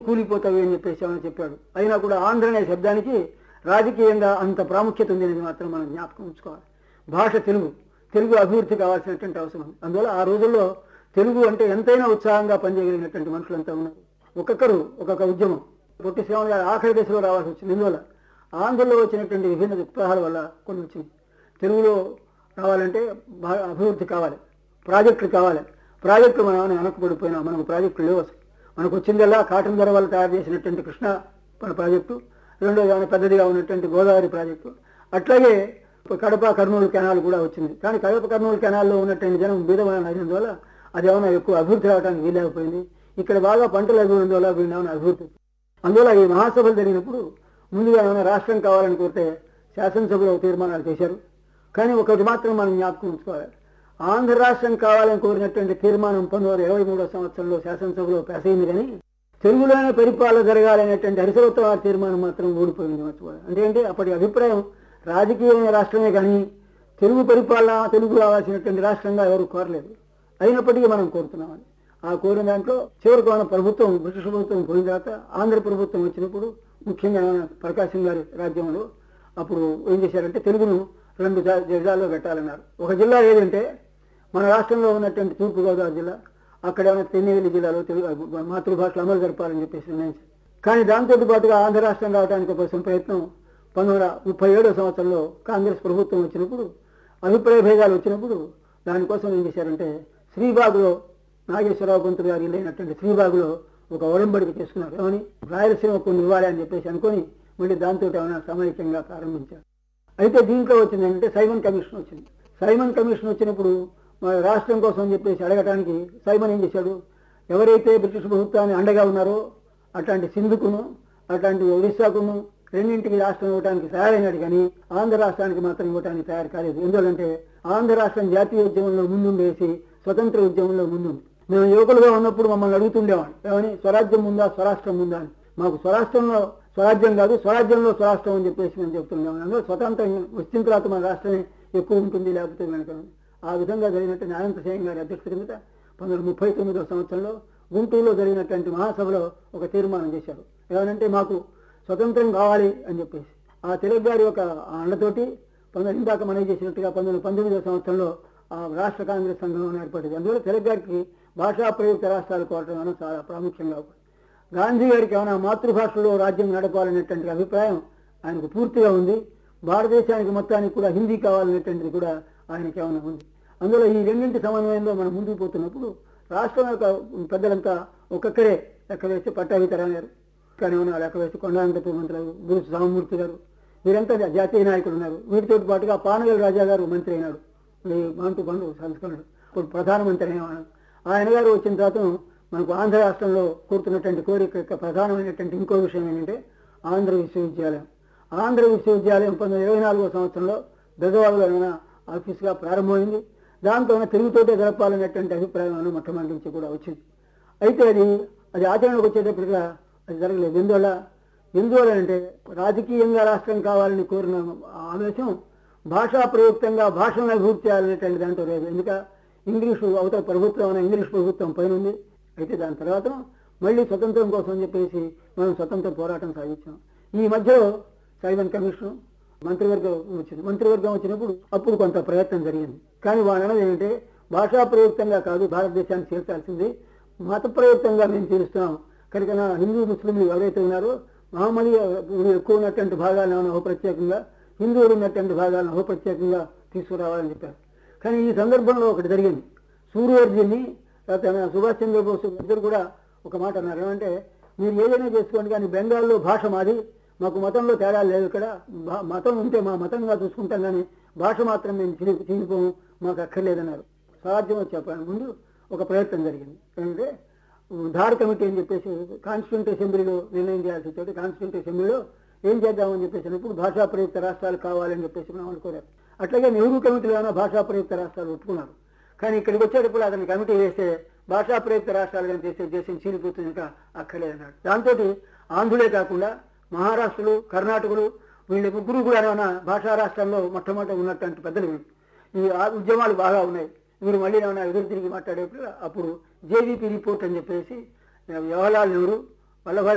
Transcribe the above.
కూలిపోతావి అని చెప్పేసి ఏమని చెప్పాడు అయినా కూడా ఆంధ్ర అనే శబ్దానికి రాజకీయంగా అంత ప్రాముఖ్యత ఉంది అనేది మాత్రం మనం జ్ఞాపకం ఉంచుకోవాలి భాష తెలుగు తెలుగు అభివృద్ధి కావాల్సినటువంటి అవసరం ఉంది. అందువల్ల ఆ రోజుల్లో తెలుగు అంటే ఎంతైనా ఉత్సాహంగా పనిచేయగలిగినటువంటి మనుషులంతా ఉన్నారు ఒక్కొక్కరు ఒక్కొక్క ఉద్యమం పొట్టి శ్రీరాములు గారు ఆఖరి దశలో రావాల్సి వచ్చింది ఇందువల్ల ఆంధ్రలో వచ్చినటువంటి విభిన్న విప్లవాల వల్ల కొన్ని వచ్చింది తెలుగులో రావాలంటే బాగా అభివృద్ధి కావాలి ప్రాజెక్టులు కావాలి ప్రాజెక్టులు మనం ఏమైనా వెనకబడిపోయినా మనకు ప్రాజెక్టులు లేవు అసలు మనకు వచ్చిందల్లా కాటన్ ధర వల్ల తయారు చేసినటువంటి కృష్ణ మన ప్రాజెక్టు రెండోది ఏమైనా పెద్దదిగా ఉన్నటువంటి గోదావరి ప్రాజెక్టు అట్లాగే కడప కర్నూలు కెనాల్ కూడా వచ్చింది కానీ కడప కర్నూలు కెనాల్లో ఉన్నటువంటి జనం బీదమైన అయినందువల్ల అది ఏమైనా ఎక్కువ అభివృద్ధి రావడానికి వీలేకపోయింది ఇక్కడ బాగా పంటలు అభివృద్ధివల్ల వీళ్ళు ఏమైనా అభివృద్ధి అందువల్ల ఈ మహాసభలు జరిగినప్పుడు ముందుగా ఏమైనా రాష్ట్రం కావాలని కోరితే శాసనసభలో తీర్మానాలు చేశారు కానీ ఒకటి మాత్రం మనం జ్ఞాపకం ఉంచుకోవాలి ఆంధ్ర రాష్ట్రం కావాలని కోరినటువంటి తీర్మానం పంతొమ్మిది వందల ఇరవై మూడో సంవత్సరంలో శాసనసభలో పాస్ అయింది కానీ తెలుగులోనే పరిపాలన జరగాలనేటువంటి హరిసరోత్తమ తీర్మానం మాత్రం ఓడిపోయింది మర్చిపోవాలి అంటే ఏంటి అప్పటి అభిప్రాయం రాజకీయమైన రాష్ట్రమే కానీ తెలుగు పరిపాలన తెలుగు రావాల్సినటువంటి రాష్ట్రంగా ఎవరు కోరలేదు అయినప్పటికీ మనం కోరుతున్నామని ఆ కోరిన దాంట్లో చివరికి మన ప్రభుత్వం బ్రిటిష్ ప్రభుత్వం పోయిన తర్వాత ఆంధ్ర ప్రభుత్వం వచ్చినప్పుడు ముఖ్యంగా ప్రకాశం గారి రాజ్యంలో అప్పుడు ఏం చేశారంటే తెలుగును రెండు జా- జిల్లాల్లో పెట్టాలన్నారు ఒక జిల్లా ఏదంటే మన రాష్ట్రంలో ఉన్నటువంటి తూర్పుగోదావరి జిల్లా అక్కడ ఉన్న తెన్నేలి జిల్లాలో తెలుగు మాతృభాషలు అమలు జరపాలని చెప్పేసి నిర్ణయించారు కానీ దాంతో పాటుగా ఆంధ్ర రాష్ట్రం రావడానికి కోసం ప్రయత్నం పంతొమ్మిది వందల ముప్పై ఏడో సంవత్సరంలో కాంగ్రెస్ ప్రభుత్వం వచ్చినప్పుడు అభిప్రాయ భేదాలు వచ్చినప్పుడు దానికోసం ఏం చేశారంటే శ్రీబాగులో నాగేశ్వరరావు పంతులు గారు ఇల్లైనటువంటి శ్రీబాగులో ఒక ఒడంబడిక చేసుకున్నారు ఏమని రాయలసీమ కొన్ని ఇవ్వాలి అని చెప్పేసి అనుకొని మళ్ళీ దాంతో ఏమైనా సమైక్యంగా ప్రారంభించారు అయితే దీంట్లో వచ్చింది ఏంటంటే సైమన్ కమిషన్ వచ్చింది సైమన్ కమిషన్ వచ్చినప్పుడు మన రాష్ట్రం కోసం అని చెప్పేసి అడగటానికి సైమన్ ఏం చేశాడు ఎవరైతే బ్రిటిష్ ప్రభుత్వాన్ని అండగా ఉన్నారో అట్లాంటి సింధుకును అట్లాంటి ఒరిస్సాకును రెండింటికి రాష్ట్రం ఇవ్వడానికి తయారైనాడు కానీ ఆంధ్ర రాష్ట్రానికి మాత్రం ఇవ్వడానికి తయారు కాలేదు ఎందుకంటే ఆంధ్ర రాష్ట్రం జాతీయ ఉద్యమంలో ముందుండేసి స్వతంత్ర ఉద్యమంలో ముందుంది మేము యువకులుగా ఉన్నప్పుడు మమ్మల్ని అడుగుతుండేవాడు ఏమని స్వరాజ్యం ఉందా స్వరాష్ట్రం ఉందా అని మాకు స్వరాష్ట్రంలో స్వరాజ్యం కాదు స్వరాజ్యంలో స్వరాష్ట్రం అని చెప్పేసి మేము చెప్తున్నాం అందులో స్వతంత్రం వచ్చిన తర్వాత మన రాష్ట్రమే ఎక్కువ ఉంటుంది లేకపోతే వెనక ఉంది. ఆ విధంగా జరిగినట్టు అనంత సేయం గారి అధ్యక్షత కింద పంతొమ్మిది వందల ముప్పై తొమ్మిదో సంవత్సరంలో గుంటూరులో జరిగినటువంటి మహాసభలో ఒక తీర్మానం చేశారు ఏమనంటే మాకు స్వతంత్రం కావాలి అని చెప్పేసి ఆ తెలుగు గారి యొక్క అండతోటి పంతొమ్మిది ఇందాక మనం చేసినట్టుగా పంతొమ్మిది పంతొమ్మిదో సంవత్సరంలో ఆ రాష్ట్ర కాంగ్రెస్ సంఘం ఏర్పడింది అందువల్ల తెలుగు గారికి భాషా ప్రయుక్త రాష్ట్రాలు కోరటం అనేది చాలా ప్రాముఖ్యంగా ఉంది. గాంధీ గారికి ఏమైనా మాతృభాషలో రాజ్యం నడపాలనేటువంటి అభిప్రాయం ఆయనకు పూర్తిగా ఉంది భారతదేశానికి మొత్తానికి కూడా హిందీ కావాలనేటువంటిది కూడా ఆయనకి ఏమైనా ఉంది అందులో ఈ రెండింటి సమన్వయంలో మనం ముందుకు పోతున్నప్పుడు రాష్ట్రం యొక్క పెద్దలంతా ఒక్కొక్కరే లెక్క వేసి పట్టాభితరారు కానీ ఏమైనా లెక్క వేసి కొండాంకతో మంత్రులు గురు సామమూర్తి గారు వీరంతా జాతీయ నాయకులు ఉన్నారు వీటితో పాటుగా పానగల్ రాజా గారు మంత్రి అయినాడు ఈ మాంటు బంధు సంస్కరణలు ఇప్పుడు ప్రధానమంత్రి అయిన ఆయన గారు వచ్చిన తర్వాత మనకు ఆంధ్ర రాష్ట్రంలో కోరుతున్నటువంటి కోరిక యొక్క ప్రధానమైనటువంటి ఇంకో విషయం ఏంటంటే ఆంధ్ర విశ్వవిద్యాలయం ఆంధ్ర విశ్వవిద్యాలయం పంతొమ్మిది ఇరవై నాలుగో సంవత్సరంలో బెజవాడలో ఆఫీస్గా ప్రారంభమైంది దాంతో తెలుగుతోటే జరపాలనేటువంటి అభిప్రాయం మొట్టమొదటి నుంచి కూడా వచ్చింది అయితే అది అది ఆచరణకు వచ్చేటప్పటిగా అది జరగలేదు ఎందువల్ల ఎందువల్ల అంటే రాజకీయంగా రాష్ట్రం కావాలని కోరిన ఆవేశం భాషా ప్రయుక్తంగా భాషను అభివృద్ధి చేయాలనేటువంటి దాంట్లో లేదు ఎందుక ఇంగ్లీషు అవతల ప్రభుత్వం అనే ఇంగ్లీష్ ప్రభుత్వం పైన ఉంది అయితే దాని తర్వాత మళ్ళీ స్వతంత్రం కోసం అని చెప్పేసి మనం స్వతంత్ర పోరాటం సాగించాం ఈ మధ్యలో సైమన్ కమిషన్ మంత్రివర్గం వచ్చింది మంత్రివర్గం వచ్చినప్పుడు అప్పుడు కొంత ప్రయత్నం జరిగింది కానీ వాడు అన్నది ఏంటంటే భాషా ప్రయుక్తంగా కాదు భారతదేశాన్ని చేర్చాల్సింది మత ప్రయుక్తంగా మేము తీరుస్తున్నాం కనుక నా హిందూ ముస్లింలు ఎవరైతే ఉన్నారో మహమ్మదీయ ఎక్కువ ఉన్నటువంటి భాగాలను ఒక ప్రత్యేకంగా హిందువులు ఉన్నటువంటి భాగాలను ఒక ప్రత్యేకంగా తీసుకురావాలని చెప్పారు కానీ ఈ సందర్భంలో ఒకటి జరిగింది సూర్యవర్జుని తర్వాత సుభాష్ చంద్రబోస్ ఇద్దరు కూడా ఒక మాట అన్నారు ఏమంటే మీరు ఏదైనా చేసుకోండి కానీ బెంగాల్లో భాష మాది మాకు మతంలో తేడా లేదు ఇక్కడ భా- మతం ఉంటే మా మతంగా చూసుకుంటాం కానీ భాష మాత్రం మేము చిరి- చిరిగిపోము మాకు అక్కర్లేదన్నారు స్వరాజ్యం వచ్చే ప- ముందు ఒక ప్రయత్నం జరిగింది ఏంటంటే ధార్ కమిటీ అని చెప్పేసి కాన్స్టిట్యూంట్ అసెంబ్లీలో నిర్ణయం చేయాల్సి వచ్చేది కాన్స్టిట్యూంట్ అసెంబ్లీలో ఏం చేద్దామని చెప్పేసినప్పుడు భాషా ప్రయుక్త రాష్ట్రాలు కావాలని చెప్పేసి మనం అనుకోలేదు అట్లాగే నెహ్రూ కమిటీలో ఏమైనా భాషా ప్రయుక్త రాష్ట్రాలు ఒప్పుకున్నారు కానీ ఇక్కడికి వచ్చేటప్పుడు అతని కమిటీ వేస్తే భాషా ప్రయుక్త రాష్ట్రాలు కానీ చేస్తే దేశం చీలిపోతుంది ఇంకా అక్కర్లేదన్నాడు దాంతో ఆంధ్రులే కాకుండా మహారాష్ట్రలు కర్ణాటకలు వీళ్ళ ముగ్గురు కూడా ఏమైనా భాషా రాష్ట్రాల్లో మొట్టమొదటి ఉన్నటువంటి పెద్దలు వీళ్ళు. ఈ ఆ- ఉద్యమాలు బాగా ఉన్నాయి వీరు మళ్ళీ ఏమైనా ఎదురు తిరిగి మాట్లాడేప్పుడు అప్పుడు జేవీపీ రిపోర్ట్ అని చెప్పేసి జవహర్లాల్ నెహ్రూ వల్లభాయ్